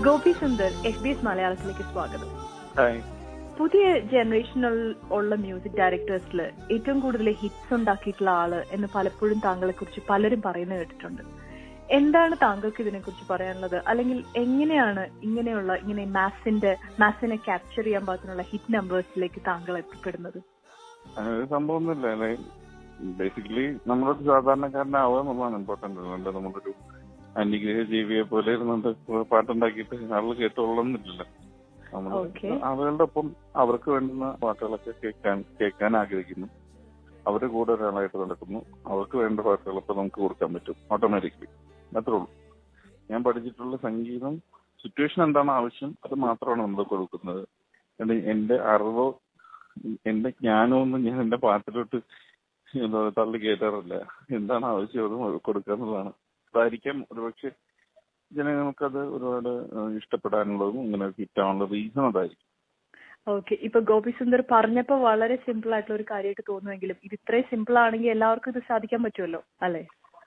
Gopi Sundar S B S മലയാളത്തിലേക്ക് സ്വാഗതം hi പുതിയ ജനറേഷനിൽ ഉള്ള മ്യൂസിക് ഡയറക്ടേഴ്സിൽ ഏറ്റവും കൂടുതൽ ഹിറ്റ്സ് ഉണ്ടാക്കിയിട്ടുള്ള ആള് എന്ന് പലപ്പോഴും താങ്കളെ കുറിച്ച് പലരും പറയുന്നത് കേട്ടിട്ടുണ്ട് എന്താണ് താങ്കൾക്ക് ഇതിനെക്കുറിച്ച് പറയാനുള്ളത് അല്ലെങ്കിൽ എങ്ങനെയാണ് ഇങ്ങനെയുള്ള ഇങ്ങനെ മാസിന്റെ മാസിനെ ക്യാപ്ചർ ചെയ്യാൻ പാകത്തിനുള്ള ഹിറ്റ് നമ്പേഴ്സിലേക്ക് താങ്കൾ എത്തിപ്പെടുന്നത് അങ്ങനെ ഒരു സംഭവമൊന്നുമില്ല അല്ലെ ബേസിക്കലി നമ്മളൊരു സാധാരണക്കാരനാവുക എന്നുള്ളതാണ് ഇമ്പോർട്ടന്റ് അല്ലാണ്ട് നമ്മളൊരു അന്യഗ്രഹ ജീവിയെ പോലെ ഇരുന്നുകൊണ്ട് പാട്ടുണ്ടാക്കിയിട്ട് ആളുകൾ കേട്ടോളന്നില്ലല്ലോ നമ്മൾ Okay. ആളുകളുടെ ഒപ്പം അവർക്ക് വേണ്ടുന്ന പാട്ടുകളൊക്കെ കേൾക്കാൻ കേൾക്കാൻ ആഗ്രഹിക്കുന്നു അവരുടെ കൂടെ ഒരാളായിട്ട് നടക്കുന്നു അവർക്ക് വേണ്ട പാട്ടുകളൊക്കെ നമുക്ക് കൊടുക്കാൻ പറ്റും ഓട്ടോമാറ്റിക്കലി അത്രേ ഉള്ളൂ ഞാൻ പഠിച്ചിട്ടുള്ള സംഗീതം സിറ്റുവേഷൻ എന്താണ് ആവശ്യം അത് മാത്രമാണ് നമ്മൾ കൊടുക്കുന്നത് അത് എന്റെ അറിവോ എന്റെ ജ്ഞാനമൊന്നും ഞാൻ എന്റെ പാട്ടിലോട്ട് എന്താ തള്ളി കയറ്റാറില്ല എന്താണ് ആവശ്യം അത് കൊടുക്കുക എന്നുള്ളതാണ് അതായിരിക്കാം ഒരുപക്ഷെ ജനങ്ങൾക്കത് ഒരുപാട് ഏഹ്, ഇഷ്ടപ്പെടാനുള്ളതും ഇങ്ങനെ ഹിറ്റ് ആവാനുള്ള റീസൺ അതായിരിക്കും ഓക്കെ ഇപ്പൊ ഗോപി സുന്ദർ പറഞ്ഞപ്പോ വളരെ സിമ്പിൾ ആയിട്ടുള്ള ഒരു കാര്യമായിട്ട് തോന്നുമെങ്കിലും ഇത് ഇത്രയും സിമ്പിൾ ആണെങ്കിൽ എല്ലാവർക്കും ഇത് സാധിക്കാൻ പറ്റുമല്ലോ അല്ലെ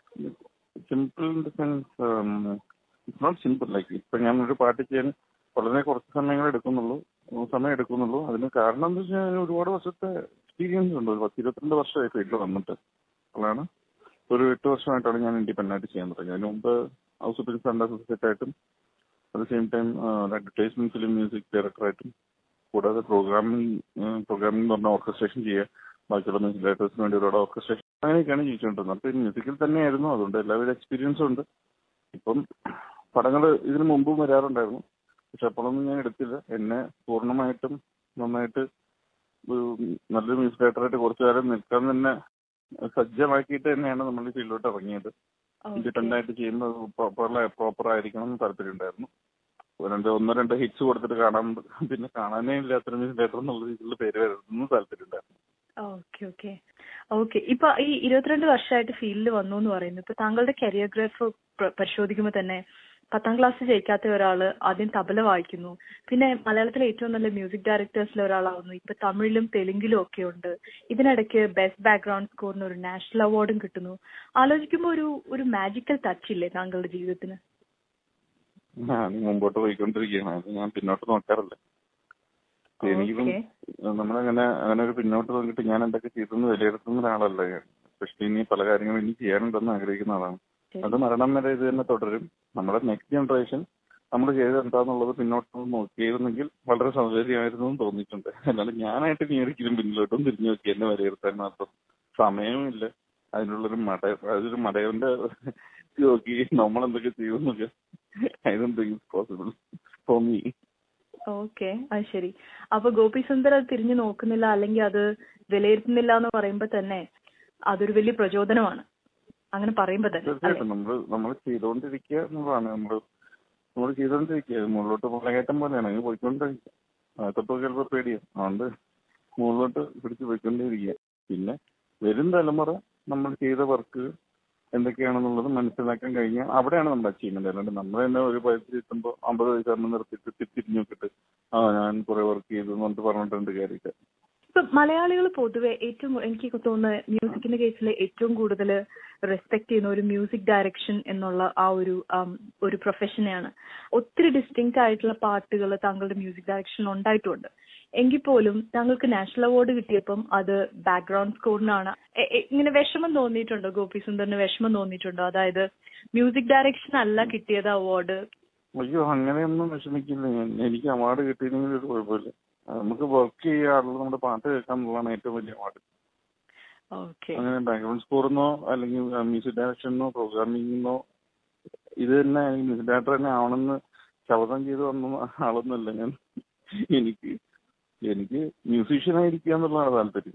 simple in the sense it's not simple like ഇപ്പൊ ഞാൻ ഒരു പാട്ട് ചെയ്യാൻ വളരെ കുറച്ച് സമയങ്ങൾ എടുക്കുന്നുള്ളൂ ഉം, സമയം എടുക്കുന്നുള്ളൂ അതിന് കാരണം എന്താ വെച്ചാൽ ഒരുപാട് വർഷത്തെ എക്സ്പീരിയൻസ് ഉണ്ട് ഒരു പത്ത് ഇരുപത്തിരണ്ട് വർഷമായി ഫീൽഡിൽ വന്നിട്ട് അതാണ് ഒരു എട്ട് വർഷമായിട്ടാണ് ഞാൻ ഇൻഡിപെൻഡന്റ് ആയിട്ട് ചെയ്യാൻ തുടങ്ങിയത് അതിന് മുമ്പ് ഹൗസ് ഓഫ് ഫിലിംസ് അസോസിയേറ്റ് ആയിട്ടും at same time advertisement film music ഡയറക്ടറായിട്ടും കൂടാതെ പ്രോഗ്രാമിംഗ് പ്രോഗ്രാമിംഗ് എന്ന് പറഞ്ഞ ഓർക്കസ്ട്രേഷൻ ചെയ്യുക ബാക്കിയുള്ള മ്യൂസിക് ഡയറക്ടേഴ്സിന് വേണ്ടി ഒരുപാട് ഓർക്കസ്ട്രേഷൻ അങ്ങനെയൊക്കെയാണ് ജീവിച്ചുകൊണ്ടിരുന്നത് അപ്പൊ മ്യൂസിക്കിൽ തന്നെയായിരുന്നു അതുകൊണ്ട് എല്ലാവിധ എക്സ്പീരിയൻസും ഉണ്ട് ഇപ്പം പടങ്ങൾ ഇതിനു മുമ്പും വരാറുണ്ടായിരുന്നു പക്ഷെ അപ്പോഴൊന്നും ഞാൻ എടുത്തില്ല എന്നെ പൂർണ്ണമായിട്ടും നന്നായിട്ട് ഒരു നല്ലൊരു മ്യൂസിക് ഡയറക്ടറായിട്ട് കുറച്ചു കാലം നിൽക്കാൻ തന്നെ സജ്ജമാക്കിയിട്ട് തന്നെയാണ് നമ്മൾ ഈ ഫീൽഡിലോട്ട് ഇറങ്ങിയത് ഇൻഡിപെൻഡന്റ് ആയിട്ട് ചെയ്യുന്നത് പ്രോപ്പർ ആയിരിക്കണം എന്ന് താല്പര്യം ഉണ്ടായിരുന്നു രണ്ട് ഒന്നോ രണ്ടോ ഹിറ്റ്സ് കൊടുത്തിട്ട് കാണാൻ പിന്നെ കാണാനേ ഇല്ലാത്തൊരു മ്യൂസിക് ഡയറക്ടർ എന്നുള്ള രീതിയിലുള്ള പേര് വരുന്നു താല്പര്യം ഉണ്ടായിരുന്നു ഓക്കെ ഓക്കെ ഓക്കെ ഇപ്പൊ ഈ ഇരുപത്തിരണ്ട് വർഷമായിട്ട് ഫീൽഡിൽ വന്നു എന്ന് പറയുന്നു ഇപ്പൊ താങ്കളുടെ കരിയർ ഗ്രാഫ് പരിശോധിക്കുമ്പോൾ തന്നെ പത്താം ക്ലാസ് ജയിക്കാത്ത ഒരാള് ആദ്യം തബല വായിക്കുന്നു പിന്നെ മലയാളത്തിലെ ഏറ്റവും നല്ല മ്യൂസിക് ഡയറക്ടേഴ്സിൽ ഒരാളാവുന്നു ഇപ്പൊ തമിഴിലും തെലുങ്കിലും ഒക്കെ ഉണ്ട് ഇതിനിടയ്ക്ക് ബെസ്റ്റ് ബാക്ക്ഗ്രൗണ്ട് സ്കോറിന് ഒരു നാഷണൽ അവാർഡും കിട്ടുന്നു ആലോചിക്കുമ്പോൾ ഒരു ഒരു മാജിക്കൽ ടച്ച് ഇല്ലേ താങ്കളുടെ ജീവിതത്തിന് ഞാൻ മുമ്പോട്ട് പോയിക്കൊണ്ടിരിക്കുകയാണ് അത് ഞാൻ പിന്നോട്ട് നോക്കാറില്ല എനിക്കും Okay. നമ്മളങ്ങനെ അങ്ങനെ ഒരു പിന്നോട്ട് നോക്കിയിട്ട് ഞാൻ എന്തൊക്കെ ചെയ്തെന്ന് വിലയിരുത്തുന്ന ഒരാളല്ല ഞാൻ പക്ഷെ ഇനി പല കാര്യങ്ങളും ഇനി ചെയ്യാനുണ്ടെന്ന് ആഗ്രഹിക്കുന്ന ആളാണ് ശരി. അത് മരണം വരെ ഇത് തന്നെ തുടരും നമ്മുടെ നെക്സ്റ്റ് ജനറേഷൻ നമ്മൾ ചെയ്തത് എന്താന്നുള്ളത് പിന്നോട്ട് നോക്കിയിരുന്നെങ്കിൽ വളരെ സൗകര്യമായിരുന്നു എന്ന് തോന്നിയിട്ടുണ്ട് അല്ലാണ്ട് ഞാനായിട്ട് ഇനി ഒരിക്കലും പിന്നിലോട്ടും തിരിഞ്ഞു നോക്കി എന്നെ വിലയിരുത്താൻ മാത്രം സമയവുമില്ല അതിനുള്ളൊരു മട അതൊരു മടയവന്റെ നോക്കി നമ്മൾ എന്തൊക്കെ ചെയ്യുമെന്നൊക്കെ I don't think possible for me okay അത് ശരി അപ്പൊ ഗോപി സുന്ദർ അത് തിരിഞ്ഞു നോക്കുന്നില്ല അല്ലെങ്കിൽ അത് വിലയിരുത്തുന്നില്ല എന്ന് പറയുമ്പോ തന്നെ അതൊരു വലിയ പ്രചോദനമാണ് അങ്ങനെ പറയുമ്പോ തന്നെ അല്ലെ തീർച്ചയായിട്ടും നമ്മൾ നമ്മൾ ചെയ്തുകൊണ്ടിരിക്കുക എന്നുള്ളതാണ് നമ്മൾ നമ്മൾ ചെയ്തുകൊണ്ടിരിക്കുക മുകളിലോട്ട് മുളകയറ്റം പോലെയാണ് അങ്ങനെ പോയിക്കൊണ്ടിരിക്കുക അകത്തോട്ട് ചിലപ്പോൾ പേടിയാണ് അതുകൊണ്ട് മുകളിലോട്ട് പിടിച്ച് പോയിക്കൊണ്ടേയിരിക്കുക പിന്നെ വരും തലമുറ നമ്മൾ ചെയ്ത വർക്ക് എന്തൊക്കെയാണെന്നുള്ളത് മനസ്സിലാക്കാൻ കഴിഞ്ഞാൽ അവിടെയാണ് നമ്മുടെ അച്ചീവ്മെന്റ് അല്ലാണ്ട് നമ്മൾ തന്നെ ഒരു വയസ്സിൽ എത്തുമ്പോൾ അമ്പത് വയസ്സാകുമ്പോൾ നിർത്തിയിട്ട് തി- തിരിഞ്ഞു നോക്കിയിട്ട് ആ ഞാൻ കുറെ വർക്ക് ചെയ്തു എന്ന് പറഞ്ഞിട്ട് പറഞ്ഞിട്ടുണ്ട് കാര്യമില്ല ഇപ്പൊ മലയാളികൾ പൊതുവെ ഏറ്റവും എനിക്ക് തോന്നുന്നത് മ്യൂസിക്കിന്റെ കേസിൽ ഏറ്റവും കൂടുതൽ റെസ്പെക്ട് ചെയ്യുന്ന ഒരു മ്യൂസിക് ഡയറക്ഷൻ എന്നുള്ള ആ ഒരു ആം, ഒരു പ്രൊഫഷനെയാണ് ഒത്തിരി ഡിസ്റ്റിങ്ക്റ്റ് ആയിട്ടുള്ള പാട്ടുകൾ താങ്കളുടെ മ്യൂസിക് ഡയറക്ഷൻ ഉണ്ടായിട്ടുണ്ട് എങ്കിൽ പോലും താങ്കൾക്ക് നാഷണൽ അവാർഡ് കിട്ടിയപ്പം അത് ബാക്ക്ഗ്രൗണ്ട് സ്കോറിനാണ് എ- എ- ഇങ്ങനെ വിഷമം തോന്നിയിട്ടുണ്ടോ ഗോപി സുന്ദറിന് വിഷമം തോന്നിയിട്ടുണ്ടോ അതായത് മ്യൂസിക് ഡയറക്ഷൻ അല്ല കിട്ടിയത് അവാർഡ് അയ്യോ അങ്ങനെയൊന്നും വിഷമിക്കില്ല ഞാൻ എനിക്ക് അവാർഡ് കിട്ടിയില്ലെങ്കിൽ ഒരു കുഴപ്പമില്ല അത് നമുക്ക് വർക്ക് ചെയ്യാറുള്ളത് നമ്മുടെ പാട്ട് കേൾക്കാൻ എന്നുള്ളതാണ് ഏറ്റവും വലിയ അവാർഡ് ഓക്കെ അങ്ങനെ ബാക്ക്ഗ്രൗണ്ട് സ്കോറിന്നോ അല്ലെങ്കിൽ മ്യൂസിക് ഡയറക്ഷനോ പ്രോഗ്രാമിങ്ങിനോ ഇത് തന്നെ മ്യൂസിക് ഡയറക്ടർ തന്നെ ആവണമെന്ന് ശപഥം ചെയ്ത് വന്ന ആളൊന്നുമല്ല ഞാൻ എനിക്ക് എനിക്ക് മ്യൂസീഷ്യൻ ആയിരിക്കുക എന്നുള്ളതാണ് താല്പര്യം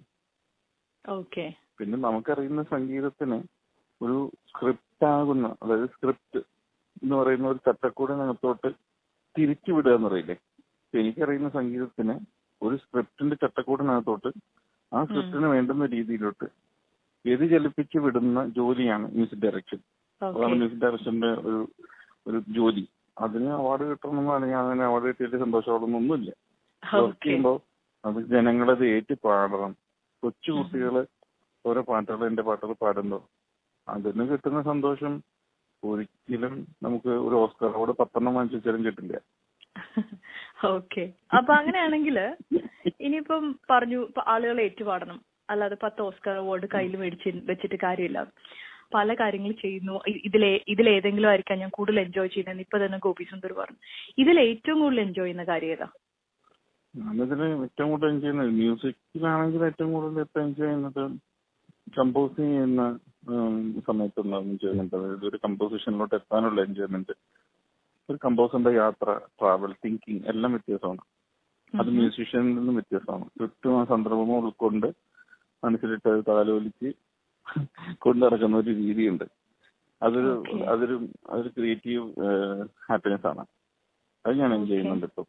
ഓക്കെ പിന്നെ നമുക്കറിയുന്ന സംഗീതത്തിന് ഒരു സ്ക്രിപ്റ്റ് ആകുന്ന അതായത് സ്ക്രിപ്റ്റ് എന്ന് പറയുന്ന ഒരു ചട്ടക്കൂടിനകത്തോട്ട് തിരിച്ചു വിടുക എന്ന് പറയില്ലേ ഇപ്പൊ എനിക്കറിയുന്ന സംഗീതത്തിന് ഒരു സ്ക്രിപ്റ്റിന്റെ ചട്ടക്കൂടിനകത്തോട്ട് ആ സ്ക്രിപ്റ്റിന് വേണ്ടുന്ന രീതിയിലോട്ട് വ്യതിചലിപ്പിച്ച് വിടുന്ന ജോലിയാണ് മ്യൂസിക് ഡയറക്ഷൻ അതാണ് ഓക്കെ മ്യൂസിക് ഡയറക്ഷന്റെ ഒരു ഒരു ജോലി അതിന് അവാർഡ് കിട്ടണമെന്നാണ് ഞാൻ അങ്ങനെ അവാർഡ് കിട്ടിയിട്ട് സന്തോഷമാണെന്നൊന്നുമില്ല വർക്ക് ഓക്കെ ചെയ്യുമ്പോൾ അത് ജനങ്ങളത് ഏറ്റു പാടണം കൊച്ചു കുട്ടികള് ഓരോ പാട്ടുകൾ എന്റെ പാട്ടുകൾ പാടുമ്പോൾ അതിന് കിട്ടുന്ന സന്തോഷം ഒരിക്കലും നമുക്ക് ഒരു ഓസ്കർ അവാർഡ് പത്തെണ്ണം വാങ്ങിച്ചു വെച്ചാലും കിട്ടില്ല ഓക്കെ അപ്പൊ അങ്ങനെയാണെങ്കിൽ ഇനിയിപ്പം പറഞ്ഞു ഇപ്പൊ ആളുകൾ ഏറ്റുപാടണം അല്ലാതെ പത്ത് ഓസ്കർ അവാർഡ് കയ്യിൽ മേടിച്ച് വെച്ചിട്ട് കാര്യമില്ല പല കാര്യങ്ങൾ ചെയ്യുന്നു ഇ- ഇതിലെ ഇതിലേതെങ്കിലും ആയിരിക്കാം ഞാൻ കൂടുതൽ എൻജോയ് ചെയ്യുന്നത് ഇപ്പൊ തന്നെ ഗോപി സുന്ദർ പറഞ്ഞു ഇതിൽ ഏറ്റവും കൂടുതൽ എൻജോയ് ചെയ്യുന്ന കാര്യം ഏതാ ഞാനിതില് ഏറ്റവും കൂടുതൽ എൻജോയ് ചെയ്യുന്നത് മ്യൂസിക്കിലാണെങ്കിൽ ഏറ്റവും കൂടുതൽ ഇപ്പൊ എൻജോയ് ചെയ്യുന്നത് കമ്പോസ് ചെയ്യുന്ന ഉം, സമയത്തുള്ള എൻജോയ്മെന്റ് അതായത് ഒരു കമ്പോസിഷനിലോട്ട് എത്താനുള്ള എൻജോയ്മെന്റ് ഒരു കമ്പോസറിന്റെ യാത്ര ട്രാവൽ തിങ്കിങ് എല്ലാം വ്യത്യാസമാണ് അത് മ്യൂസീഷ്യനിൽ നിന്നും വ്യത്യാസമാണ് ചുറ്റും ആ സന്ദർഭമോ ഉൾക്കൊണ്ട് മനസ്സിലിട്ട് അത് താലോലിച്ച് കൊണ്ടു നടക്കുന്ന ഒരു രീതിയുണ്ട് അതൊരു Okay. അതൊരു അതൊരു ക്രിയേറ്റീവ് ഹാപ്പിനെസ് ആണ് അത് ഞാൻ എൻജോയ് ചെയ്യുന്നുണ്ട് ഇപ്പൊ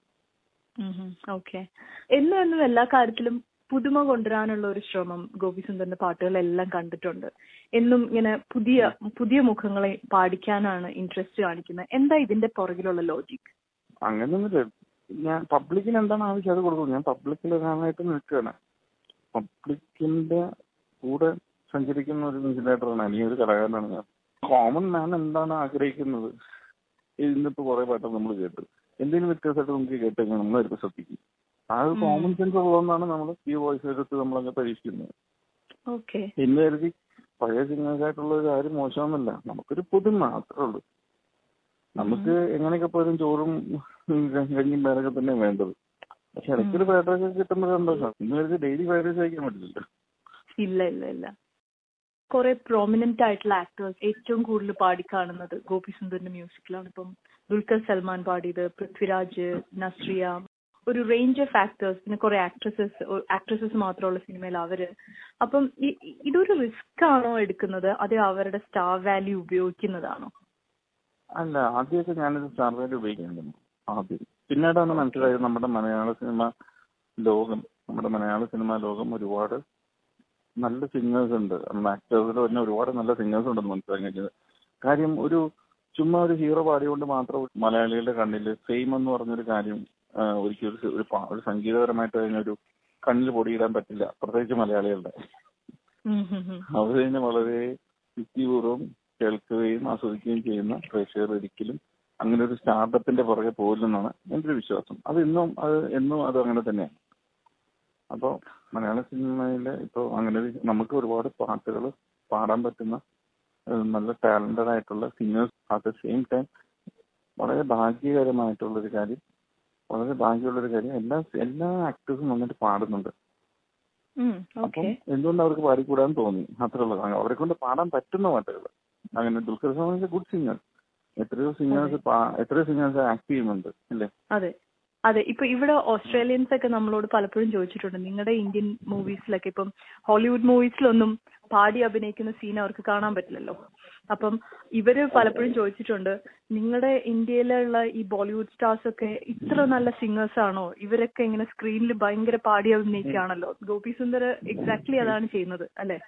ഓക്കെ എന്നും എന്നും എല്ലാ കാര്യത്തിലും പുതുമ കൊണ്ടുവരാനുള്ള ഒരു ശ്രമം ഗോപി സുന്ദറിന്റെ പാട്ടുകളെല്ലാം കണ്ടിട്ടുണ്ട് എന്നും ഇങ്ങനെ പുതിയ പുതിയ മുഖങ്ങളെ പാടിക്കാനാണ് ഇൻട്രസ്റ്റ് കാണിക്കുന്നത് എന്താ ഇതിന്റെ പുറകിലുള്ള ലോജിക് അങ്ങനെയൊന്നുമില്ല ഞാൻ പബ്ലിക്കിന് എന്താണ് ആവശ്യം അത് കൊടുക്കും ഞാൻ പബ്ലിക്കിൽ ഒരാളായിട്ട് നിൽക്കുകയാണ് പബ്ലിക്കിന്റെ കൂടെ സഞ്ചരിക്കുന്ന ഒരു മ്യൂസിക് ആണ് ഈ ഒരു കലാകാരനാണ് ഞാൻ കോമൺ മാൻ എന്താണ് ആഗ്രഹിക്കുന്നത് ഇന്നിപ്പോ കുറെ പാട്ട് നമ്മൾ കേട്ടു എന്തെങ്കിലും വ്യത്യാസമായിട്ട് നമുക്ക് കേട്ടേക്കാൻ നമ്മൾ എടുത്ത് ശ്രദ്ധിക്കും ആ ഒരു ഉം. കോമൺ സെൻസ് ഉള്ളതുകൊണ്ടാണ് നമ്മൾ ഈ വോയിസ് എടുത്ത് നമ്മളങ്ങ് പരീക്ഷിക്കുന്നത് ഓക്കെ എന്ന് കരുതി പഴയ സിംഗേഴ്സായിട്ടുള്ള ഒരു കാര്യം മോശമൊന്നുമല്ല നമുക്കൊരു പുതുമ അത്രേ ഉള്ളൂ നമുക്ക് എങ്ങനെയൊക്കെ പോലും ചോറും ഉം, കഞ്ഞിയും പേരൊക്കെ തന്നെ വേണ്ടത് പക്ഷെ ഇടയ്ക്കൊരു ഫ്രൈഡ് റൈസ് കിട്ടുമ്പോൾ സന്തോഷം ഇന്ന് കരുതി ഡെയിലി ഫ്രൈഡ് റൈസ് കഴിക്കാൻ പറ്റില്ലല്ലോ ഇല്ല ഇല്ല ഇല്ല കുറെ പ്രോമിനന്റ് ആയിട്ടുള്ള ആക്ടേഴ്സ് ഏറ്റവും കൂടുതൽ പാടിക്കാണുന്നത് ഗോപി സുന്ദറിന്റെ മ്യൂസിക്കിലാണ് ഇപ്പം ദുൽഖർ സൽമാൻ പാടിയത് പൃഥ്വിരാജ് നസ്രിയ ഒരു റേഞ്ച് ഓഫ് ആക്ടേഴ്സ് പിന്നെ കുറെ ആക്ട്രസസ് ആക്ട്രസസ് മാത്രമുള്ള സിനിമയിൽ അവര് അപ്പം ഇ- ഇ- ഇതൊരു റിസ്ക് ആണോ എടുക്കുന്നത് അതോ അവരുടെ സ്റ്റാർ വാല്യൂ ഉപയോഗിക്കുന്നതാണോ അല്ല ആദ്യമൊക്കെ ഞാനിത് സ്റ്റാർ വാല്യൂ ഉപയോഗിക്കുന്നുണ്ട് ആദ്യം പിന്നീടാണ് മനസ്സിലായത് നമ്മുടെ മലയാള സിനിമ ലോകം നമ്മുടെ മലയാള സിനിമ ലോകം ഒരുപാട് നല്ല സിംഗേഴ്സ് ഉണ്ട് ആക്ടേഴ്സിൽ തന്നെ ഒരുപാട് നല്ല സിംഗേഴ്സ് ഉണ്ടെന്ന് മനസ്സിലാക്കാൻ കഴിഞ്ഞത് കാര്യം ഒരു ചുമ്മാ ഒരു ഹീറോ പാടിയോണ്ട് മാത്രം മലയാളികളുടെ കണ്ണിൽ ഫെയിം എന്ന് പറഞ്ഞൊരു കാര്യം ആ, ഒരിക്കലും ഒരു സ- ഒരു പാ- ഒരു സംഗീതപരമായിട്ട് അതിനൊരു കണ്ണിൽ പൊടിയിടാൻ പറ്റില്ല പ്രത്യേകിച്ച് മലയാളികളുടെ ഉം ഹും ഹും. അവർ തന്നെ വളരെ യുക്തിപൂർവ്വം കേൾക്കുകയും ആസ്വദിക്കുകയും ചെയ്യുന്ന പ്രേക്ഷകർ ഒരിക്കലും അങ്ങനെ ഒരു സ്റ്റാർട്ടപ്പിന്റെ പുറകെ പോകില്ലെന്നാണ് എന്റെ ഒരു വിശ്വാസം അത് ഇന്നും അത് എന്നും അത് അങ്ങനെ തന്നെയാണ് അപ്പോൾ മലയാള സിനിമയിലെ ഇപ്പോൾ അങ്ങനെ ഒരു നമുക്ക് ഒരുപാട് പാട്ടുകൾ പാടാൻ പറ്റുന്ന ഏഹ്, നല്ല ടാലന്റഡ് ആയിട്ടുള്ള singers at the same time വളരെ ഭാഗ്യകരമായിട്ടുള്ള ഒരു കാര്യം വളരെ ഭാഗ്യമുള്ള ഒരു കാര്യം എല്ലാ എല്ലാ ആക്ടേഴ്സും നന്നായിട്ട് പാടുന്നുണ്ട് ഉം അപ്പം ഓക്കെ എന്തുകൊണ്ട് അവർക്ക് പാടിക്കൂടാന്ന് തോന്നി അത്രേ ഉള്ളത് അവരെ കൊണ്ട് പാടാൻ പറ്റുന്ന പാട്ടുകൾ അങ്ങനെ ദുൽഖർ സൽമാൻ ഗുഡ് സിംഗർ എത്രയോ സിംഗേഴ്സ് എത്രയോ സിംഗേഴ്സ് ആക്ട് ചെയ്യുന്നുണ്ട് അല്ലേ അതെ അതെ ഇപ്പൊ ഇവിടെ ഓസ്ട്രേലിയൻസ് ഒക്കെ നമ്മളോട് പലപ്പോഴും ചോദിച്ചിട്ടുണ്ട് നിങ്ങളുടെ ഇന്ത്യൻ മൂവീസിലൊക്കെ ഇപ്പം ഹോളിവുഡ് മൂവീസിലൊന്നും പാടി അഭിനയിക്കുന്ന സീൻ അവർക്ക് കാണാൻ പറ്റില്ലല്ലോ അപ്പം ഇവര് പലപ്പോഴും ചോദിച്ചിട്ടുണ്ട് നിങ്ങളുടെ ഇന്ത്യയിലുള്ള ഈ ബോളിവുഡ് സ്റ്റാർസ് ഒക്കെ ഇത്ര നല്ല സിംഗേഴ്സ് ആണോ ഇവരൊക്കെ ഇങ്ങനെ സ്ക്രീനിൽ ഭയങ്കര പാടി അഭിനയിക്കുകയാണല്ലോ ഗോപി സുന്ദർ എക്സാക്ട്ലി അതാണ് ചെയ്യുന്നത് അല്ലെ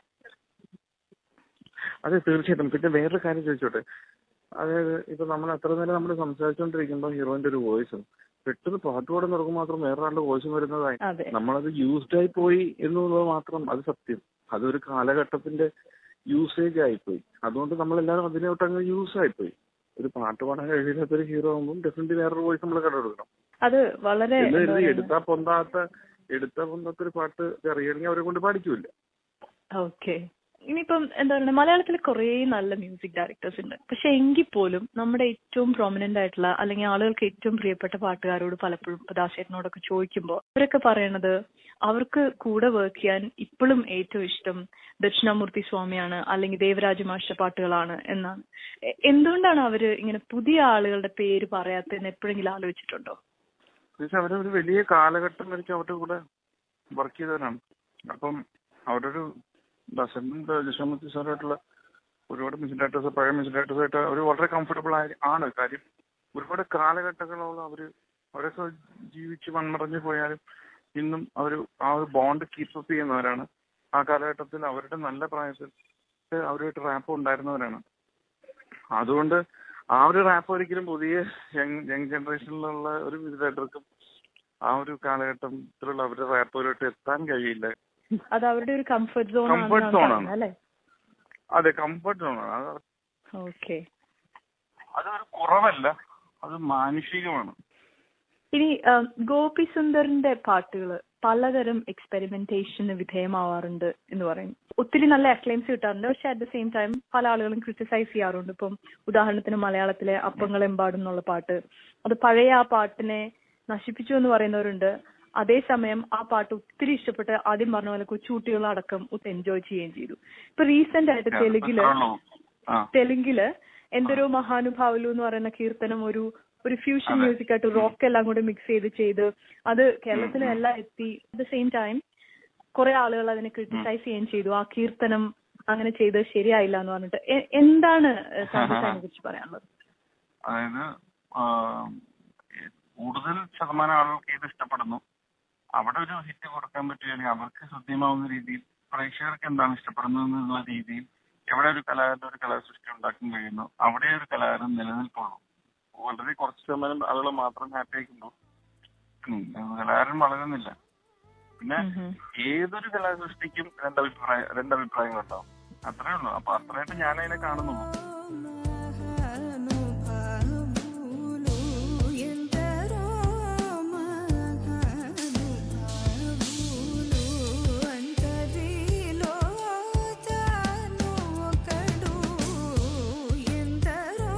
അതെ തീർച്ചയായിട്ടും പിന്നെ വേറൊരു കാര്യം ചോദിച്ചോട്ടെ അതായത് ഇപ്പൊ നമ്മൾ അത്ര നേരം നമ്മൾ സംസാരിച്ചുകൊണ്ടിരിക്കുമ്പോൾ ഹീറോയിന്റെ ഒരു വോയിസും പെട്ടെന്ന് പാട്ട് പാടാൻ തുടങ്ങുമ്പോൾ മാത്രം വേറൊരാളുടെ വോയിസ് വരുന്നതായി അതെ നമ്മളത് യൂസ്ഡ് ആയി പോയി എന്നുള്ളത് മാത്രം അത് സത്യം അതൊരു കാലഘട്ടത്തിന്റെ യൂസേജ് ആയിപ്പോയി അതുകൊണ്ട് നമ്മളെല്ലാവരും അതിലോട്ട് അങ്ങ് യൂസ് ആയിപ്പോയി ഒരു പാട്ട് പാടാൻ കഴിയാത്ത ഒരു ഹീറോ ആകുമ്പോൾ ഡെഫിനറ്റ്ലി വേറൊരു വോയിസ് നമ്മൾ കണ്ടെടുക്കണം അത് വളരെ എന്ന് എന്താ കരുതി പറയുന്നെ, എടുത്താ പൊന്താത്ത എടുത്താ പൊന്താത്ത ഒരു പാട്ട് അറിയണമെങ്കിൽ അവരെ കൊണ്ട് പാടിക്കൂല ഓക്കെ ഇനിയിപ്പം എന്താ പറയുക മലയാളത്തിൽ കുറേ നല്ല മ്യൂസിക് ഡയറക്ടേഴ്സ് ഉണ്ട് പക്ഷെ എങ്കിൽ പോലും നമ്മുടെ ഏറ്റവും പ്രോമിനന്റ് ആയിട്ടുള്ള അല്ലെങ്കിൽ ആളുകൾക്ക് ഏറ്റവും പ്രിയപ്പെട്ട പാട്ടുകാരോട് പലപ്പോഴും ഇപ്പൊ ദാസേട്ടനോടൊക്കെ ചോദിക്കുമ്പോൾ അവരൊക്കെ പറയണത് അവർക്ക് കൂടെ വർക്ക് ചെയ്യാൻ ഇപ്പോഴും ഏറ്റവും ഇഷ്ടം ദക്ഷിണാമൂർത്തി സ്വാമിയാണ് അല്ലെങ്കിൽ ദേവരാജ മാഷ്ട പാട്ടുകളാണ് എന്നാണ് എ- എന്തുകൊണ്ടാണ് അവര് ഇങ്ങനെ പുതിയ ആളുകളുടെ പേര് പറയാത്തതെന്ന് എപ്പോഴെങ്കിലും ആലോചിച്ചിട്ടുണ്ടോ പക്ഷെ അവരൊരു വലിയ കാലഘട്ടം വരയ്ക്ക് അവരുടെ കൂടെ വർക്ക് ചെയ്തവരാണ് അപ്പം അവരൊരു ദശരഥൻ ജശോമതി സാറായിട്ടുള്ള ഒരുപാട് മ്യൂസിക് ഡയറക്ടേഴ്സ് പഴയ മ്യൂസിക് ഡയറക്ടേഴ്സ് ആയിട്ട് അവർ വളരെ കംഫർട്ടബിൾ ആയ ആണ് കാര്യം ഒരുപാട് കാലഘട്ടങ്ങളോളം അവര് അവരൊക്കെ ജീവിച്ച് മൺമറഞ്ഞു പോയാലും ഇന്നും അവർ ആ ഒരു ബോണ്ട് കീപ്പപ്പ് ചെയ്യുന്നവരാണ് ആ കാലഘട്ടത്തിൽ അവരുടെ നല്ല പ്രായത്തിൽ അവരുമായിട്ട് റാപ്പ് ഉണ്ടായിരുന്നവരാണ് അതുകൊണ്ട് ആ ഒരു റാപ്പ് ഒരിക്കലും പുതിയ യങ് യങ് ജനറേഷനിലുള്ള ഒരു മ്യൂസിക് ഡയറക്ടർക്കും ആ ഒരു കാലഘട്ടത്തിലുള്ള അവരുടെ റാപ്പുമായിട്ട് എത്താൻ കഴിയില്ല അത് അവരുടെ ഒരു കംഫർട്ട് സോൺ Comfort zone ആണ്. അല്ലേ അതെ കംഫർട്ട് സോണാണ് അത് ഓക്കെ അതൊരു കുറവല്ല അത് മാനുഷികമാണ് ഇനി ആം, ഗോപി സുന്ദറിന്റെ പാട്ടുകൾ പലതരം എക്സ്പെരിമെന്റേഷന് വിധേയമാവാറുണ്ട് എന്ന് പറയും ഒത്തിരി നല്ല അക്ലെയിംസ് കിട്ടാറുണ്ട് പക്ഷെ അറ്റ് ദ സെയിം ടൈം പല ആളുകളും ക്രിട്ടിസൈസ് ചെയ്യാറുണ്ട് ഇപ്പം ഉദാഹരണത്തിന് മലയാളത്തിലെ അപ്പങ്ങളെമ്പാടും എന്നുള്ള പാട്ട് അത് പഴയ ആ പാട്ടിനെ നശിപ്പിച്ചു എന്ന് പറയുന്നവരുണ്ട് അതേസമയം ആ പാട്ട് ഒത്തിരി ഇഷ്ടപ്പെട്ട് ആദ്യം പറഞ്ഞ പോലെ കൊച്ചുകുട്ടികളടക്കം ഒത്തിരി എൻജോയ് ചെയ്യുകയും ചെയ്തു ഇപ്പൊ റീസെന്റ് ആയിട്ട് തെലുങ്കില് അത്രേ ഉള്ളൂ. ആ തെലുങ്കില് എന്തൊരു മഹാനുഭാവലു എന്ന് പറയുന്ന കീർത്തനം ഒരു ഒരു ഫ്യൂഷൻ അതെ. മ്യൂസിക് ആയിട്ട് റോക്ക് എല്ലാം കൂടെ മിക്സ് ചെയ്ത് ചെയ്ത് അത് കേരളത്തിലെല്ലാം എത്തി അറ്റ് ദ സെയിം ടൈം കുറെ ആളുകൾ അതിനെ ക്രിട്ടിസൈസ് ചെയ്യുകയും ചെയ്തു ആ കീർത്തനം അങ്ങനെ ചെയ്ത് ശരിയായില്ല എന്ന് പറഞ്ഞിട്ട് എ- എന്താണ് താങ്കൾക്ക് അതിനെ കുറിച്ച് പറയാനുള്ളത് അതായത് ആ, കൂടുതൽ ശതമാനം ആളുകൾക്ക് ഇത് ഇഷ്ടപ്പെടുന്നു അവിടെ ഒരു ഹിറ്റ് കൊടുക്കാൻ പറ്റുകയാണെങ്കിൽ അവർക്ക് ശ്രദ്ധേയമാവുന്ന രീതിയിൽ പ്രേക്ഷകർക്ക് എന്താണ് ഇഷ്ടപ്പെടുന്നത് എന്നുള്ള രീതിയിൽ എവിടെ ഒരു കലാകാരൻ ഒരു കലാസൃഷ്ടി ഉണ്ടാക്കാൻ കഴിയുന്നു അവിടെ ഒരു കലാകാരൻ നിലനിൽക്കുള്ളൂ വളരെ കുറച്ച് ശതമാനം ആളുകൾ മാത്രം ഹാപ്പി ആയിക്കുമ്പോൾ ഉം, കലാകാരൻ വളരുന്നില്ല പിന്നെ ഉം. ഏതൊരു കലാസൃഷ്ടിക്കും രണ്ടഭിപ്രായ രണ്ടഭിപ്രായങ്ങളുണ്ടാവും അത്രേ ഉള്ളൂ അപ്പൊ അത്രയായിട്ട് ഞാൻ അതിനെ കാണുന്നുള്ളൂ మహానుభావులు ఎందరో మహానుభావులు అంతరిలో తాను ఒకడు ఎందరో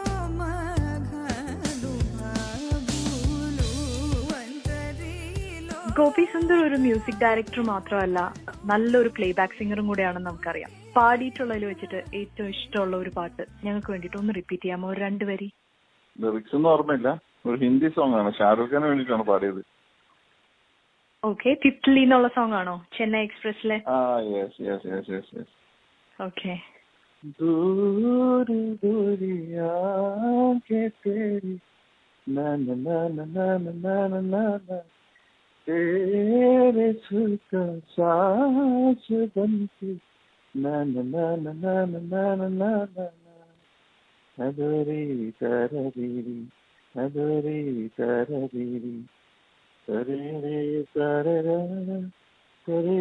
మహానుభావులు అంతరిలో ഗോപി സുന്ദർ ഒരു മ്യൂസിക് ഡയറക്ടർ മാത്രമല്ല നല്ലൊരു പ്ലേബാക്ക് സിംഗറും കൂടെയാണെന്ന് നമുക്കറിയാം പാടിയിട്ടുള്ളതിൽ വെച്ചിട്ട് ഏറ്റവും ഇഷ്ടമുള്ള ഒരു പാട്ട് ഞങ്ങൾക്ക് വേണ്ടിയിട്ട് ഒന്ന് റിപ്പീറ്റ് ചെയ്യാമോ ഒരു രണ്ട് വരി ലിറിക്സ് ഒന്നും ഓർമ്മയില്ല ഒരു ഹിന്ദി സോങ് ആണ് ഷാരൂഖ് ഖാന് വേണ്ടിയിട്ടാണ് പാടിയത് ഓക്കെ തിത്ലി എന്നുള്ള സോങ് ആണോ ചെന്നൈ എക്സ്പ്രസിലെ ആ yes yes yes yes yes okay दूरी दूरी आंखें तेरी ना ना ना ना ना ना ना ना ना ना तेरे छूता सांस बनती ना ना ना ना ना ना ना ना ना ना ना अधूरी तरदीरी अधूरी तरदीरी तरे रे तररा तरे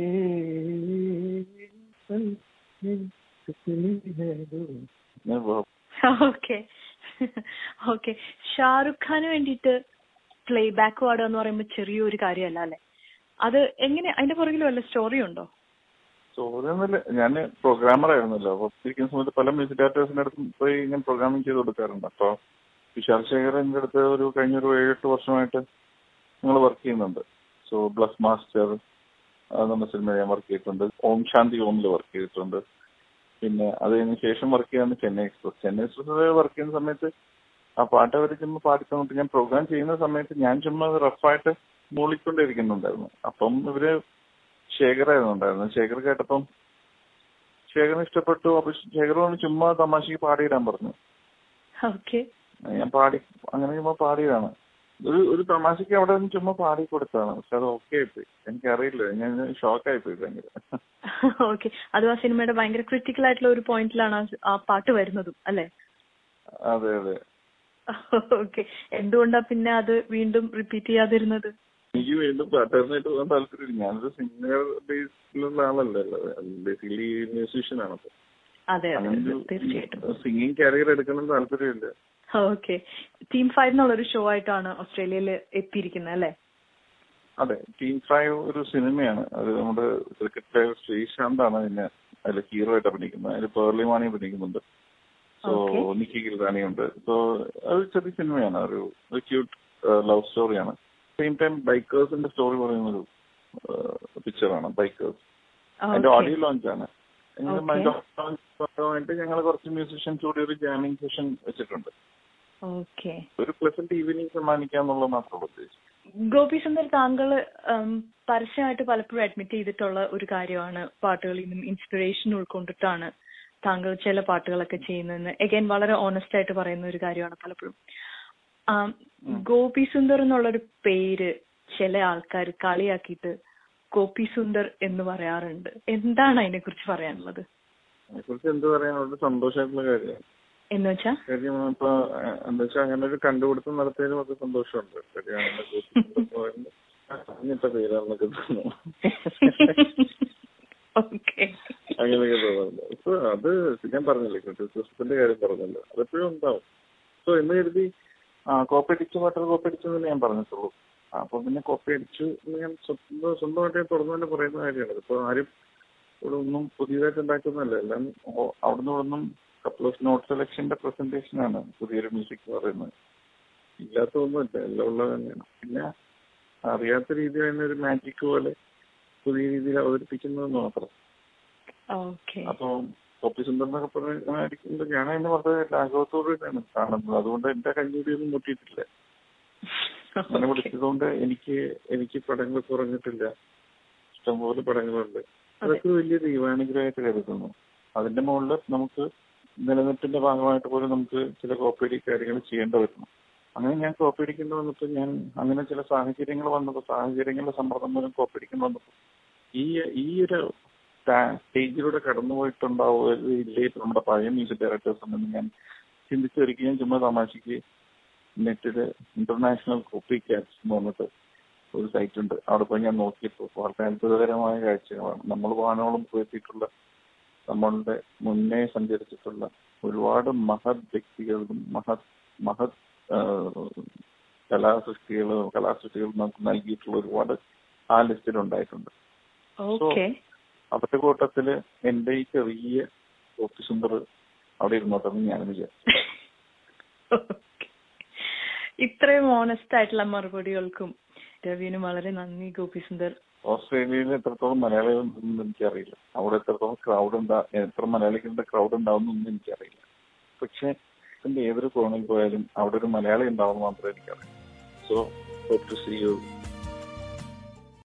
मैं बहुत ഓക്കെ ഓക്കെ ഷാറുഖ് ഖാന് വേണ്ടിയിട്ട് പ്ലേബാക്ക് പാടുക എന്ന് പറയുമ്പോൾ ചെറിയൊരു കാര്യമല്ല അല്ലെ അത് എങ്ങനെ അതിന്റെ പുറകിൽ വല്ല സ്റ്റോറി ഉണ്ടോ ചോദ്യമൊന്നുമില്ല ഞാൻ പ്രോഗ്രാമർ ആയിരുന്നല്ലോ അപ്പൊ ഇരിക്കുന്ന സമയത്ത് പല മ്യൂസിക് ഡയറക്ടേഴ്സിന്റെ അടുത്ത് പോയി ഞാൻ പ്രോഗ്രാമിംഗ് ചെയ്ത് കൊടുക്കാറുണ്ട് അപ്പൊ വിശാൽ ശേഖർ എന്റെ അടുത്ത് ഒരു കഴിഞ്ഞ ഒരു ഏഴെട്ട് വർഷമായിട്ട് ഞങ്ങൾ വർക്ക് ചെയ്യുന്നുണ്ട് സോ ബ്ലസ് മാസ്റ്റർ നമ്മുടെ സിനിമ ഞാൻ വർക്ക് ചെയ്തിട്ടുണ്ട് ഓം ശാന്തി ഓമിൽ വർക്ക് ചെയ്തിട്ടുണ്ട് പിന്നെ അത് കഴിഞ്ഞ ശേഷം വർക്ക് ചെയ്യാന്ന് Chennai express Chennai express work ചെയ്യുന്ന സമയത്ത് ആ പാട്ട് അവർ ചുമ്മാ പാടി തന്നിട്ട് ഞാൻ പ്രോഗ്രാം ചെയ്യുന്ന സമയത്ത് ഞാൻ ചുമ്മാ റഫായിട്ട് മൂളിക്കൊണ്ടിരിക്കുന്നുണ്ടായിരുന്നു അപ്പം ഇവര് ശേഖരായിരുന്നു ഉണ്ടായിരുന്നത് ശേഖർ കേട്ടപ്പം ശേഖറിന് ഇഷ്ടപ്പെട്ടു അപ്പൊ ശേഖരോട് ചുമ്മാ തമാശക്ക് പാടിയിടാൻ പറഞ്ഞു ഓക്കെ ഞാൻ പാടി അങ്ങനെ ചുമ്മാ പാടിയതാണ് ഒരു ഒരു തമാശക്ക് അവിടെ നിന്ന് ചുമ്മാ പാടി കൊടുത്തതാണ് പക്ഷെ അത് ഓക്കെ ആയിപ്പോയി എനിക്കറിയില്ല ഞാൻ ഷോക്ക് ആയിപ്പോയി ഭയങ്കര ഓക്കെ അത് ആ സിനിമയുടെ ഭയങ്കര ക്രിട്ടിക്കൽ ആയിട്ടുള്ള ഒരു പോയിന്റിലാണ് ആ- ആ പാട്ട് വരുന്നതും അല്ലെ അതെ അതെ ഓക്കെ എന്തുകൊണ്ടാ പിന്നെ അത് വീണ്ടും റിപ്പീറ്റ് ചെയ്യാതിരുന്നത് എനിക്ക് വീണ്ടും പാട്ടുകാരനായിട്ട് പോകാൻ താല്പര്യമില്ല ഞാനൊരു സിംഗർ ബേസിലുള്ള ആളല്ലല്ലോ ബേസിക്കലി മ്യൂസീഷ്യൻ ആണ് അപ്പൊ അതെ അതെ അങ്ങനെ അതെ, തീർച്ചയായിട്ടും സിംഗിങ് കരിയർ എടുക്കണം താല്പര്യമില്ല ഓക്കെ ടീം ഫൈവ് എന്നുള്ളൊരു ഷോ ആയിട്ടാണ് ഓസ്ട്രേലിയയിൽ എത്തിയിരിക്കുന്നത് അല്ലെ അതെ ടീം ഫൈവ് ഒരു സിനിമയാണ് അത് നമ്മുടെ ക്രിക്കറ്റ് പ്ലെയർ ശ്രീശാന്താണ് അതിന് അതിൽ ഹീറോ ആയിട്ട് അഭിനയിക്കുന്നത് അതിൽ പേർലി മാണി അഭിനയിക്കുന്നുണ്ട് സോ Okay. നിക്കി ഗിൽറാണി ഉണ്ട് സോ അത് ചെറിയ സിനിമയാണ് ഒരു ക്യൂട്ട് ലവ് സ്റ്റോറിയാണ് സെയിം ടൈം ബൈക്കേഴ്സിന്റെ സ്റ്റോറി പറയുന്ന ഒരു പിക്ചറാണ് ബൈക്കേഴ്സ് അതിന്റെ ഓഡിയോ ലോഞ്ച് ആണ് ഭാഗമായിട്ട് ഞങ്ങൾ കുറച്ച് മ്യൂസിഷ്യൻസ് കൂടി ഒരു ജാമിംഗ് സെഷൻ വെച്ചിട്ടുണ്ട് ഓക്കെ ഒരു പ്ലസന്റ് ഈവനിങ് സമ്മാനിക്കാന്നുള്ള മാത്രമേ ഉദ്ദേശിച്ചു ഗോപി സുന്ദർ താങ്കൾ ഉം, പരസ്യമായിട്ട് പലപ്പോഴും അഡ്മിറ്റ് ചെയ്തിട്ടുള്ള ഒരു കാര്യമാണ് പാട്ടുകളിൽ നിന്നും ഇൻസ്പിറേഷൻ ഉൾക്കൊണ്ടിട്ടാണ് താങ്കൾ ചില പാട്ടുകളൊക്കെ ചെയ്യുന്നതെന്ന് എഗൈൻ വളരെ ഓണസ്റ്റ് ആയിട്ട് പറയുന്ന ഒരു കാര്യമാണ് പലപ്പോഴും ആം, ഗോപി സുന്ദർ എന്നുള്ളൊരു പേര് ചില ആൾക്കാർ കളിയാക്കിയിട്ട് ഗോപി സുന്ദർ എന്ന് പറയാറുണ്ട് എന്താണ് അതിനെ കുറിച്ച് പറയാനുള്ളത് അതിനെക്കുറിച്ച് എന്ത് പറയാൻ വളരെ സന്തോഷമായിട്ടുള്ള കാര്യമാണ് എന്ന് വെച്ചാ കാര്യം ഇപ്പൊ ഏഹ്, എന്താ വെച്ചാൽ അങ്ങനെ ഒരു കണ്ടുപിടുത്തം നടത്തിയതിലും അത് സന്തോഷമുണ്ട് കാര്യം അങ്ങനെ കൂട്ടിക്കൊണ്ടു പോയത് അങ്ങനത്തെ പേരാണെന്നൊക്കെ തോന്നുന്നു ഓക്കെ അങ്ങനെയൊക്കെ തോന്നുന്നുണ്ട് സോ അത് ഞാൻ പറഞ്ഞില്ലേ ക്രിറ്റിസിസത്തിന്റെ കാര്യം പറഞ്ഞല്ലോ അതെപ്പോഴും ഉണ്ടാവും സോ എന്ന് കരുതി ആ കോപ്പി അടിച്ച പാട്ടുകൾ കോപ്പി അടിച്ചതെന്ന് ഞാൻ പറഞ്ഞിട്ടുള്ളൂ അപ്പൊ പിന്നെ കോപ്പി അടിച്ചു എന്ന് ഞാൻ സ്വന്തം സ്വന്തമായിട്ട് ഞാൻ തുറന്നു തന്നെ പറയുന്ന കാര്യമാണ് ഇപ്പൊ ആരും ഇവിടെ ഒന്നും പുതിയതായിട്ട് ഉണ്ടാക്കുന്നതല്ല എല്ലാം ഓ- അവിടുന്ന് ഇവിടുന്നും കപ്പിൾ ഓഫ് നോട്ട് സെലക്ഷന്റെ പ്രസന്റേഷൻ ആണ് പുതിയൊരു മ്യൂസിക് പറയുന്നത് ഇല്ലാത്തതൊന്നുമില്ല എല്ലാം ഉള്ളത് തന്നെയാണ് പിന്നെ അറിയാത്ത രീതിയിൽ തന്നെ ഒരു മാജിക് പോലെ പുതിയ രീതിയിൽ അവതരിപ്പിക്കുന്നത് മാത്രം ഓക്കെ അപ്പൊ കോപ്പി സുന്ദർ എന്നൊക്കെ പറഞ്ഞിരിക്കുന്നത് ഞാൻ അതിന് വളരെ ലാഘവത്തോടെയാണ് കാണുന്നത് അതുകൊണ്ട് എന്റെ കഞ്ഞൂടിയൊന്നും മുട്ടിയിട്ടില്ല അങ്ങനെ വിളിച്ചതുകൊണ്ട് എനിക്ക് എനിക്ക് പടങ്ങൾ കുറഞ്ഞിട്ടില്ല ഇഷ്ടംപോലെ പടങ്ങളുണ്ട് അതൊക്കെ ഒരു വലിയ ദൈവാനുഗ്രഹമായിട്ട് കരുതുന്നു അതിന്റെ മുകളിൽ നമുക്ക് നിലനിൽപ്പിന്റെ ഭാഗമായിട്ട് പോലും നമുക്ക് ചില കോപ്പി കാര്യങ്ങൾ ചെയ്യേണ്ടി വരുന്നു അങ്ങനെ ഞാൻ കോപ്പി അടിക്കേണ്ടി വന്നപ്പോൾ ഞാൻ അങ്ങനെ ചില സാഹചര്യങ്ങൾ വന്നപ്പോൾ സാഹചര്യങ്ങളുടെ സമ്മർദ്ദം മൂലം കോപ്പി അടിക്കേണ്ടി വന്നപ്പോൾ ഈ ഈ ഒരു സ്റ്റാ- സ്റ്റേജിലൂടെ കടന്നുപോയിട്ടുണ്ടാവുക ഇല്ലേ നമ്മുടെ പഴയ മ്യൂസിക് ഡയറക്ടേഴ്സ് ഉണ്ടെന്ന് ഞാൻ ചിന്തിച്ചൊരിക്കൽ ഞാൻ ചുമ്മാ തമാശക്ക് നെറ്റില് ഇന്റർനാഷണൽ കോപ്പി ക്യാറ്റ്സ് എന്ന് പറഞ്ഞിട്ട് ഒരു സൈറ്റ് ഉണ്ട് അവിടെ പോയി ഞാൻ നോക്കിയപ്പോൾ വളരെ അത്ഭുതകരമായ കാഴ്ചകളാണ് നമ്മൾ വാനോളം പോയെത്തിയിട്ടുള്ള നമ്മളുടെ മുന്നേ സഞ്ചരിച്ചിട്ടുള്ള ഒരുപാട് മഹത് വ്യക്തികളും മഹത് മഹത് ആ, കലാസൃഷ്ടികൾ കലാസൃഷ്ടികൾ നമുക്ക് നൽകിയിട്ടുള്ള ഒരുപാട് ആ ലിസ്റ്റിൽ ഉണ്ടായിട്ടുണ്ട് ഓക്കെ അവരുടെ കൂട്ടത്തില് എന്റെ ഈ ചെറിയ കോപ്പി സുന്ദർ അവിടെ ഇരുന്നോട്ടെ എന്ന് ഞാനും വിചാരിച്ചു ഇത്രയും ഓണസ്റ്റ് ആയിട്ടുള്ള മറുപടികൾക്കും രവിനും വളരെ നന്ദി ഗോപി സുന്ദർ ഓസ്ട്രേലിയയിൽ എത്രത്തോളം മലയാളികൾ ഉണ്ടെന്ന് എനിക്കറിയില്ല അവിടെ എത്രത്തോളം ക്രൗഡ് ഉണ്ടാ എത്ര മലയാളികളുടെ ക്രൗഡ് ഉണ്ടാവുന്നൊന്നും എനിക്കറിയില്ല പക്ഷെ ഇതിന്റെ ഏതൊരു കോണിൽ പോയാലും അവിടെ ഒരു മലയാളി ഉണ്ടാവുമെന്ന് മാത്രമേ എനിക്കറിയൂ so hope to see U